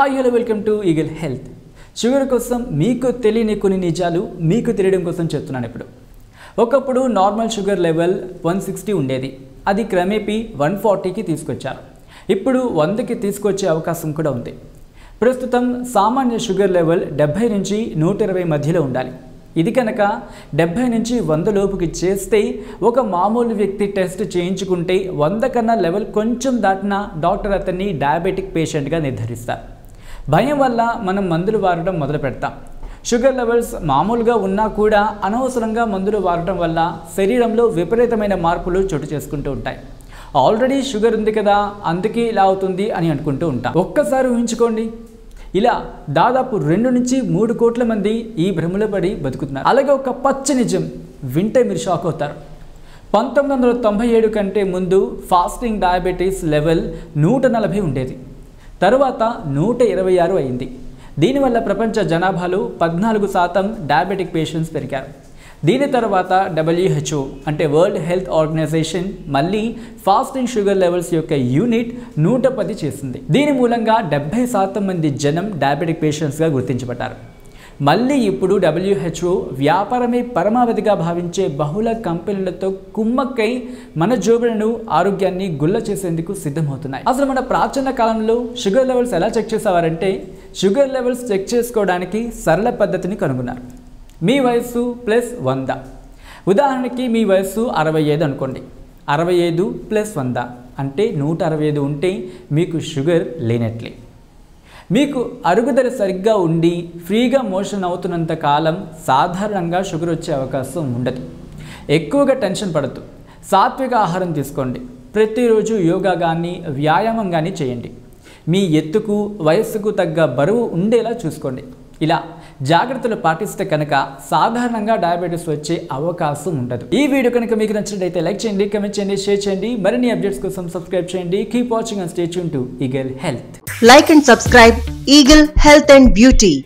Hi hello welcome to Eagle Health sugar కోసం మీకు తెలియని కొన్ని నిజాలు మీకు తెలియడం కోసం చెప్తున్నాను ఇప్పుడు ఒకప్పుడు normal sugar level one sixty ఉండేది అది క్రమేపీ వన్ ఫార్టీకి తీసుకొచ్చారు ఇప్పుడు వందకి తీసుకొచ్చే అవకాశం కూడా ఉంది ప్రస్తుతం సామాన్య షుగర్ లెవెల్ డెబ్భై నుంచి నూట ఇరవై మధ్యలో ఉండాలి ఇది కనుక డెబ్భై నుంచి వంద లోపుకి చేస్తే ఒక మామూలు వ్యక్తి టెస్ట్ చేయించుకుంటే వంద కన్నా లెవెల్ కొంచెం దాటిన డాక్టర్ అతన్ని డయాబెటిక్ పేషెంట్గా నిర్ధారిస్తారు భయం వల్ల మనం మందులు వాడడం మొదలు పెడతాం షుగర్ లెవెల్స్ మామూలుగా ఉన్నా కూడా అనవసరంగా మందులు వాడటం వల్ల శరీరంలో విపరీతమైన మార్పులు చోటు చేసుకుంటూ ఉంటాయి ఆల్రెడీ షుగర్ ఉంది కదా అందుకే ఇలా అవుతుంది అని అనుకుంటూ ఉంటాం ఒక్కసారి ఊహించుకోండి ఇలా దాదాపు రెండు నుంచి మూడు కోట్ల మంది ఈ భ్రమలో పడి బతుకుతున్నారు అలాగే ఒక పచ్చ నిజం వింటే మీరు షాక్ అవుతారు పంతొమ్మిది వందల తొంభై ఏడు కంటే ముందు ఫాస్టింగ్ డయాబెటీస్ లెవెల్ నూట నలభై ఉండేది తరువాత నూట ఇరవై ఆరు అయింది దీనివల్ల ప్రపంచ జనాభాలో పద్నాలుగు శాతం డయాబెటిక్ పేషెంట్స్ పెరిగారు దీని తర్వాత డబ్ల్యూహెచ్ఓ అంటే వరల్డ్ హెల్త్ ఆర్గనైజేషన్ మళ్ళీ ఫాస్టింగ్ షుగర్ లెవెల్స్ యొక్క యూనిట్ నూట పది చేసింది దీని మూలంగా డెబ్బై శాతం మంది జనం డయాబెటిక్ పేషెంట్స్గా గుర్తించబడ్డారు మళ్ళీ ఇప్పుడు డబ్ల్యూహెచ్ఓ వ్యాపారమే పరమావధిగా భావించే బహుళ కంపెనీలతో కుమ్మక్కై మన జోబులను ఆరోగ్యాన్ని గుల్ల చేసేందుకు సిద్ధమవుతున్నాయి అసలు మన ప్రాచీన కాలంలో షుగర్ లెవెల్స్ ఎలా చెక్ చేసేవారంటే షుగర్ లెవెల్స్ చెక్ చేసుకోవడానికి సరళ పద్ధతిని కనుగొన్నారు మీ వయస్సు ప్లస్ వంద ఉదాహరణకి మీ వయస్సు అరవై ఐదు అనుకోండి అరవై ఐదు ప్లస్ వంద అంటే నూట అరవై ఐదు ఉంటే మీకు షుగర్ లేనట్లే మీకు అరుగుదల సరిగ్గా ఉండి ఫ్రీగా మోషన్ అవుతున్నంత కాలం సాధారణంగా షుగర్ వచ్చే అవకాశం ఉండదు ఎక్కువగా టెన్షన్ పడద్దు సాత్విక ఆహారం తీసుకోండి ప్రతిరోజు యోగా కానీ వ్యాయామం కానీ చేయండి మీ ఎత్తుకు వయస్సుకు తగ్గ బరువు ఉండేలా చూసుకోండి ఇలా జాగ్రత్తలు పాటిస్తే కనుక సాధారణంగా డయాబెటీస్ వచ్చే అవకాశం ఉండదు ఈ వీడియో కనుక మీకు నచ్చినట్లయితే లైక్ చేయండి కమెంట్ చేయండి షేర్ చేయండి మరిన్ని అప్డేట్స్ కోసం సబ్స్క్రైబ్ చేయండి keep watching and stay tune to Eagle Health Like and subscribe Eagle Health and Beauty.